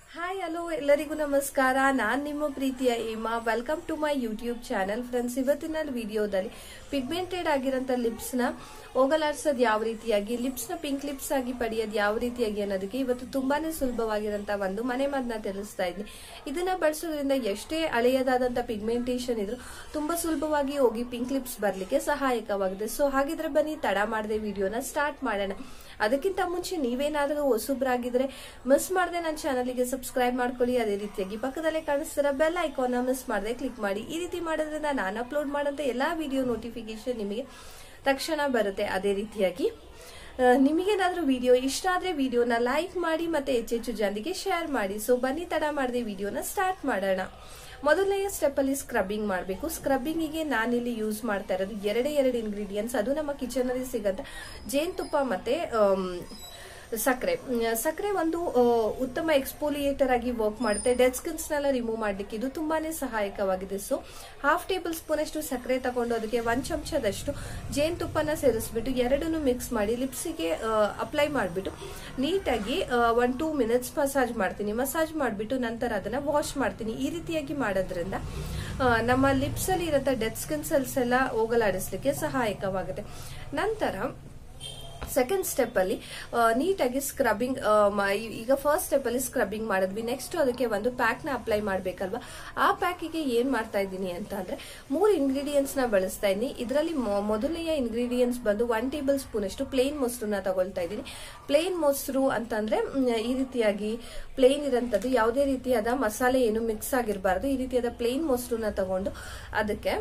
hi hello ಎಲ್ಲರಿಗೂ ನಮಸ್ಕಾರ ನಾನ್ ನಿಮ್ಮ ಪ್ರೀತಿಯ Hema welcome to my YouTube channel friends ಇವತ್ತಿನ ವಿಡಿಯೋದಲ್ಲಿ ಪಿಗ್ಮೆಂಟೆಡ್ ಆಗಿರೋಂಥ ಲಿಪ್ಸ್ ನ ಹೋಗಲಾಡ್ಸೋದು ಯಾವ ರೀತಿಯಾಗಿ ಲಿಪ್ಸ್ ನ ಪಿಂಕ್ ಲಿಪ್ಸ್ ಆಗಿ ಪಡೆಯೋದು ಯಾವ ರೀತಿಯಾಗಿ ಅನ್ನೋದಕ್ಕೆ ಇವತ್ತು ತುಂಬಾನೇ ಸುಲಭವಾಗಿರೋಂಥ ಒಂದು ಮನೆ ಮದ್ದನ್ನ ತಿಳಿಸ್ತಾ ಇದ್ದೀನಿ ಇದನ್ನ ಬಳಸೋದ್ರಿಂದ ಎಷ್ಟೇ ಹಳೆಯದಾದಂಥ ಪಿಗ್ಮೆಂಟೇಷನ್ ಇದ್ರು ತುಂಬಾ ಸುಲಭವಾಗಿ ಹೋಗಿ ಪಿಂಕ್ ಲಿಪ್ಸ್ ಬರ್ಲಿಕ್ಕೆ ಸಹಾಯಕವಾಗಿದೆ ಸೊ ಹಾಗಿದ್ರೆ ಬನ್ನಿ ತಡ ಮಾಡದೆ ವಿಡಿಯೋನ ಸ್ಟಾರ್ಟ್ ಮಾಡೋಣ ಅದಕ್ಕಿಂತ ಮುಂಚೆ ನೀವೇನಾದರೂ ಹೊಸಬ್ರಾಗಿದ್ರೆ ಮಿಸ್ ಮಾಡದೆ ನನ್ನ ಚಾನಲ್ಗೆ ಸಬ್ಸ್ಕ್ರೈಬ್ ಮಾಡ್ಕೊಳ್ಳಿ ಅದೇ ರೀತಿಯಾಗಿ ಪಕ್ಕದಲ್ಲೇ ಕಾಣಿಸ್ತಿರೋ ಬೆಲ್ ಐಕಾನ್ ಮಿಸ್ ಮಾಡದೆ ಕ್ಲಿಕ್ ಮಾಡಿ ಈ ರೀತಿ ಮಾಡೋದ್ರಿಂದ ನಾನು ಅಪ್ಲೋಡ್ ಮಾಡೋಂಥ ಎಲ್ಲಾ ವಿಡಿಯೋ ನೋಟಿಫಿಕೇಶನ್ ನಿಮಗೆ ತಕ್ಷಣ ಬರುತ್ತೆ ಅದೇ ರೀತಿಯಾಗಿ ಆ, ನಿಮಗೇನಾದ್ರೂ ವಿಡಿಯೋ ಇಷ್ಟ ಆದ್ರೆ ವಿಡಿಯೋನ ಲೈಕ್ ಮಾಡಿ ಮತ್ತೆ ಹೆಚ್ಚೆಚ್ಚು ಜನರಿಗೆ ಶೇರ್ ಮಾಡಿ ಸೊ ಬನ್ನಿ ತಡ ಮಾಡದೆ ವಿಡಿಯೋನ ಸ್ಟಾರ್ಟ್ ಮಾಡೋಣ ಮೊದಲನೆಯ ಸ್ಟೆಪ್ ಅಲ್ಲಿ ಸ್ಕ್ರಬ್ಬಿಂಗ್ ಮಾಡಬೇಕು ಸ್ಕ್ರಬ್ಬಿಂಗಿಗೆ ನಾನಿಲ್ಲಿ ಯೂಸ್ ಮಾಡ್ತಾ ಇರೋದು ಎರಡೇ ಎರಡು ಇಂಗ್ರೀಡಿಯೆಂಟ್ಸ್ ಅದು ನಮ್ಮ ಕಿಚನ್ ಅಲ್ಲಿ ಸಿಗಂತ ಜೇನುತುಪ್ಪ ಮತ್ತೆ ಆಮ್, ಸಕ್ಕರೆ ಮ್, ಸಕ್ಕರೆ ಒಂದು ಆ, ಉತ್ತಮ ಎಕ್ಸ್ಪೋಲಿಯೇಟರ್ ಆಗಿ ವರ್ಕ್ ಮಾಡುತ್ತೆ ಡೆಡ್ ಸ್ಕಿನ್ಸ್ ನೆಲ್ಲ ರಿಮೂವ್ ಮಾಡ್ಲಿಕ್ಕೆ ಇದು ತುಂಬಾನೇ ಸಹಾಯಕವಾಗಿದೆ ಸೊ ಹಾಫ್ ಟೇಬಲ್ ಸ್ಪೂನ್ ಅಷ್ಟು ಸಕ್ಕರೆ ತಗೊಂಡು ಅದಕ್ಕೆ ಒಂದ್ ಚಮಚದಷ್ಟು ಜೇನುತುಪ್ಪನ ಸೇರಿಸ್ಬಿಟ್ಟು ಎರಡನ್ನು ಮಿಕ್ಸ್ ಮಾಡಿ ಲಿಪ್ಸಿಗೆ ಅಪ್ಲೈ ಮಾಡಿಬಿಟ್ಟು ನೀಟಾಗಿ ಒನ್ ಟೂ ಮಿನಿಟ್ಸ್ ಮಸಾಜ್ ಮಾಡ್ತೀನಿ ಮಸಾಜ್ ಮಾಡಿಬಿಟ್ಟು ನಂತರ ಅದನ್ನ ವಾಶ್ ಮಾಡ್ತೀನಿ ಈ ರೀತಿಯಾಗಿ ಮಾಡೋದ್ರಿಂದ ಆ, ನಮ್ಮ ಲಿಪ್ಸ್ ಅಲ್ಲಿ ಇರೋ ಡೆಡ್ ಸ್ಕಿನ್ ಸೆಲ್ಸ್ ಎಲ್ಲ ಹೋಗಲಾಡಿಸ್ಲಿಕ್ಕೆ ಸಹಾಯಕವಾಗುತ್ತೆ ನಂತರ ಸೆಕೆಂಡ್ ಸ್ಟೆಪ್ ಅಲ್ಲಿ ಆ, ನೀಟಾಗಿ ಸ್ಕ್ರಬ್ಬಿಂಗ್ ಈಗ ಫಸ್ಟ್ ಸ್ಟೆಪ್ ಅಲ್ಲಿ ಸ್ಕ್ರಬ್ಬಿಂಗ್ ಮಾಡಿದ್ವಿ ನೆಕ್ಸ್ಟ್ ಅದಕ್ಕೆ ಒಂದು ಪ್ಯಾಕ್ ನ ಅಪ್ಲೈ ಮಾಡ್ಬೇಕಲ್ವಾ ಆ ಪ್ಯಾಕಿಗೆ ಏನ್ ಮಾಡ್ತಾ ಇದ್ದೀನಿ ಅಂತ ಅಂದ್ರೆ ಮೂರು ಇಂಗ್ರೀಡಿಯೆಂಟ್ಸ್ ನ ಬಳಸ್ತಾ ಇದ್ದೀನಿ ಇದರಲ್ಲಿ ಮೊದಲನೆಯ ಇಂಗ್ರೀಡಿಯೆಂಟ್ಸ್ ಬಂದು ಒನ್ ಟೇಬಲ್ ಸ್ಪೂನ್ ಅಷ್ಟು ಪ್ಲೇನ್ ಮೊಸರನ್ನ ತಗೊಳ್ತಾ ಇದ್ದೀನಿ ಪ್ಲೇನ್ ಮೊಸರು ಅಂತಂದ್ರೆ ಮ್, ಈ ರೀತಿಯಾಗಿ ಪ್ಲೇನ್ ಇರೋಂಥದ್ದು ಯಾವುದೇ ರೀತಿಯಾದ ಮಸಾಲೆ ಏನು ಮಿಕ್ಸ್ ಆಗಿರಬಾರ್ದು ಈ ರೀತಿಯಾದ ಪ್ಲೇನ್ ಮೊಸರನ್ನ ತಗೊಂಡು ಅದಕ್ಕೆ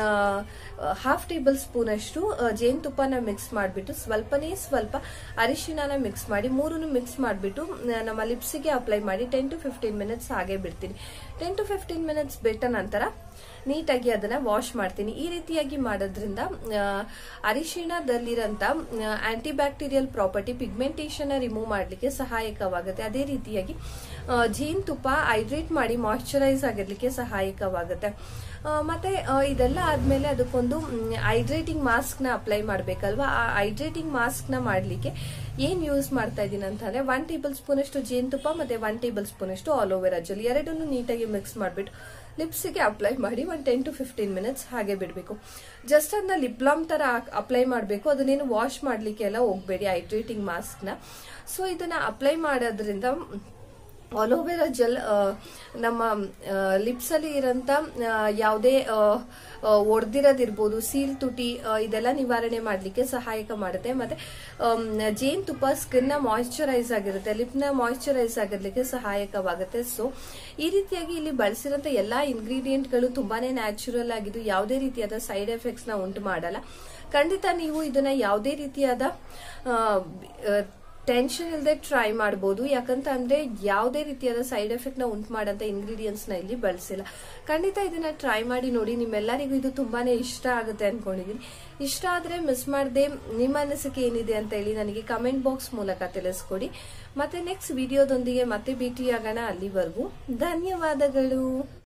ಹಾಫ್ ಟೇಬಲ್ ಸ್ಪೂನ್ ಅಷ್ಟು ಆ, ಜೇನುತುಪ್ಪನ ಮಿಕ್ಸ್ ಮಾಡಿಬಿಟ್ಟು ಸ್ವಲ್ಪನೇ ಸ್ವಲ್ಪ ಅರಿಶಿಣನ ಮಿಕ್ಸ್ ಮಾಡಿ ಮೂರನ್ನು ಮಿಕ್ಸ್ ಮಾಡಿಬಿಟ್ಟು ನಮ್ಮ ಲಿಪ್ಸಿಗೆ ಅಪ್ಲೈ ಮಾಡಿ ಟೆನ್ ಟು ಫಿಫ್ಟೀನ್ ಮಿನಿಟ್ಸ್ ಹಾಗೆ ಬಿಡ್ತೀನಿ ಟೆನ್ ಟು ಫಿಫ್ಟೀನ್ ಮಿನಿಟ್ಸ್ ಬಿಟ್ಟ ನಂತರ ನೀಟಾಗಿ ಅದನ್ನ ವಾಶ್ ಮಾಡ್ತೀನಿ ಈ ರೀತಿಯಾಗಿ ಮಾಡೋದ್ರಿಂದ ಆ, ಅರಿಶಿಣದಲ್ಲಿರಂತ antibacterial property pigmentation remove ಮಾಡಲಿಕ್ಕೆ ಸಹಾಯಕವಾಗುತ್ತೆ ಅದೇ ರೀತಿಯಾಗಿ ಆ, ಜೇನುತುಪ್ಪ ಹೈಡ್ರೇಟ್ ಮಾಡಿ ಮಾಯಿಶ್ಚರೈಸ್ ಆಗಿರ್ಲಿಕ್ಕೆ ಸಹಾಯಕವಾಗುತ್ತೆ ಆ, ಮತ್ತೆ ಆ, ಇದೆಲ್ಲ ಆದ್ಮೇಲೆ ಅದಕ್ಕೊಂದು ಹೈಡ್ರೇಟಿಂಗ್ ಮಾಸ್ಕ್ ನ ಅಪ್ಲೈ ಮಾಡ್ಬೇಕಲ್ವಾ ಆ ಹೈಡ್ರೇಟಿಂಗ್ ಮಾಸ್ಕ್ ನ ಮಾಡ್ಲಿಕ್ಕೆ ಏನ್ ಯೂಸ್ ಮಾಡ್ತಾ ಇದ್ದೀನಿ ಅಂತಂದ್ರೆ ಒನ್ ಟೇಬಲ್ ಸ್ಪೂನ್ ಅಷ್ಟು ಜೇನುತುಪ್ಪ ಮತ್ತೆ ಒನ್ ಟೇಬಲ್ ಸ್ಪೂನ್ ಅಷ್ಟು ಆಲೋವೆರಾ ಜೆಲ್ ಎರಡನ್ನು ನೀಟಾಗಿ ಮಿಕ್ಸ್ ಮಾಡ್ಬಿಟ್ಟು ಲಿಪ್ಸಿಗೆ ಅಪ್ಲೈ ಮಾಡಿ ಒಂದು ಟೆನ್ ಟು ಫಿಫ್ಟೀನ್ ಮಿನಿಟ್ಸ್ ಹಾಗೆ ಬಿಡಬೇಕು ಜಸ್ಟ್ ಅದನ್ನ ಲಿಪ್ ಲಾಮ್ ತರ ಅಪ್ಲೈ ಮಾಡಬೇಕು ಅದನ್ನೇನು ವಾಶ್ ಮಾಡ್ಲಿಕ್ಕೆ ಎಲ್ಲ ಹೋಗ್ಬೇಡಿ ಹೈಡ್ರೇಟಿಂಗ್ ಮಾಸ್ಕ್ ನ ಸೊ ಇದನ್ನ ಅಪ್ಲೈ ಮಾಡೋದ್ರಿಂದ ಅಲೋವೆರಾ ಜೆಲ್ ನಮ್ಮ ಲಿಪ್ಸ್ ಅಲ್ಲಿ ಇರೋಂತ ಯಾವುದೇ ಒಡೆದಿರೋದಿರ್ಬೋದು ಸೀಲ್ ತುಟಿ ಆ, ಇದೆಲ್ಲ ನಿವಾರಣೆ ಮಾಡಲಿಕ್ಕೆ ಸಹಾಯಕ ಮಾಡುತ್ತೆ ಮತ್ತೆ ಆಮ್, ಜೇನುತುಪ್ಪ ಸ್ಕಿನ್ ನ ಮಾಯಿಶ್ಚರೈಸ್ ಆಗಿರುತ್ತೆ ಲಿಪ್ ನ ಮಾಯಿಶ್ಚರೈಸ್ ಆಗಿರ್ಲಿಕ್ಕೆ ಸಹಾಯಕವಾಗುತ್ತೆ ಸೊ ಈ ರೀತಿಯಾಗಿ ಇಲ್ಲಿ ಬಳಸಿರೋಂಥ ಎಲ್ಲಾ ಇಂಗ್ರೀಡಿಯೆಂಟ್ಗಳು ತುಂಬಾನೇ ನ್ಯಾಚುರಲ್ ಆಗಿದ್ದು ಯಾವುದೇ ರೀತಿಯಾದ ಸೈಡ್ ಎಫೆಕ್ಟ್ಸ್ ನ ಉಂಟು ಮಾಡಲ್ಲ ಖಂಡಿತ ನೀವು ಇದನ್ನ ಯಾವುದೇ ರೀತಿಯಾದ ಆ, ಆ, ಟೆನ್ಷನ್ ಇಲ್ಲದೆ ಟ್ರೈ ಮಾಡಬಹುದು ಯಾಕಂತ ಅಂದ್ರೆ ಯಾವುದೇ ರೀತಿಯಾದ ಸೈಡ್ ಎಫೆಕ್ಟ್ ನ ಉಂಟು ಮಾಡಂತ ಇಂಗ್ರೀಡಿಯೆಂಟ್ಸ್ ನ ಇಲ್ಲಿ ಬಳಸಿಲ್ಲ ಖಂಡಿತ ಇದನ್ನ ಟ್ರೈ ಮಾಡಿ ನೋಡಿ ನಿಮ್ಮೆಲ್ಲರಿಗೂ ಇದು ತುಂಬಾನೇ ಇಷ್ಟ ಆಗುತ್ತೆ ಅನ್ಕೊಂಡಿದೀನಿ ಇಷ್ಟ ಆದ್ರೆ ಮಿಸ್ ಮಾಡದೆ ನಿಮ್ಮ ಅನಿಸಿಕೆ ಏನಿದೆ ಅಂತ ಹೇಳಿ ನನಗೆ ಕಮೆಂಟ್ ಬಾಕ್ಸ್ ಮೂಲಕ ತಿಳಿಸ್ಕೊಡಿ ಮತ್ತೆ ನೆಕ್ಸ್ಟ್ ವಿಡಿಯೋದೊಂದಿಗೆ ಮತ್ತೆ ಭೇಟಿಯಾಗೋಣ ಅಲ್ಲಿವರೆಗೂ ಧನ್ಯವಾದಗಳು